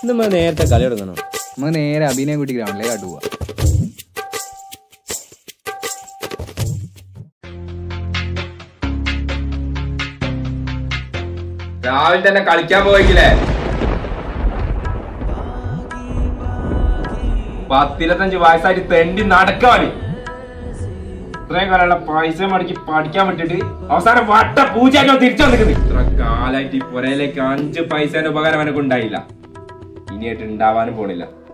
ഇന്ന് നമ്മൾ നേരത്തെ കളി തുടങ്ങണം നമുക്ക് നേരെ അഭിനയം കൂട്ടി ഗ്രൗണ്ടിലേക്ക് ആട്ട് പോവാം രാവിലെ തന്നെ കളിക്കാൻ പോയിക്കില്ലേ പത്തിരുപത്തഞ്ച് വയസ്സായിട്ട് തെണ്ടി നടക്കാണ് ഇത്രയും കാലമുള്ള പൈസ മടക്കി പഠിക്കാൻ വിട്ടിട്ട് അവസാനം വട്ട പൂജയായിട്ട് തിരിച്ചു വന്നിട്ടുണ്ട് ഇത്ര കാലായിട്ട് ഈ പുരയിലേക്ക് അഞ്ച് പൈസേന്റെ ഉപകാരം എനക്ക് ഉണ്ടായില്ല ഇനിയായിട്ട് ഉണ്ടാവാനും പോണില്ല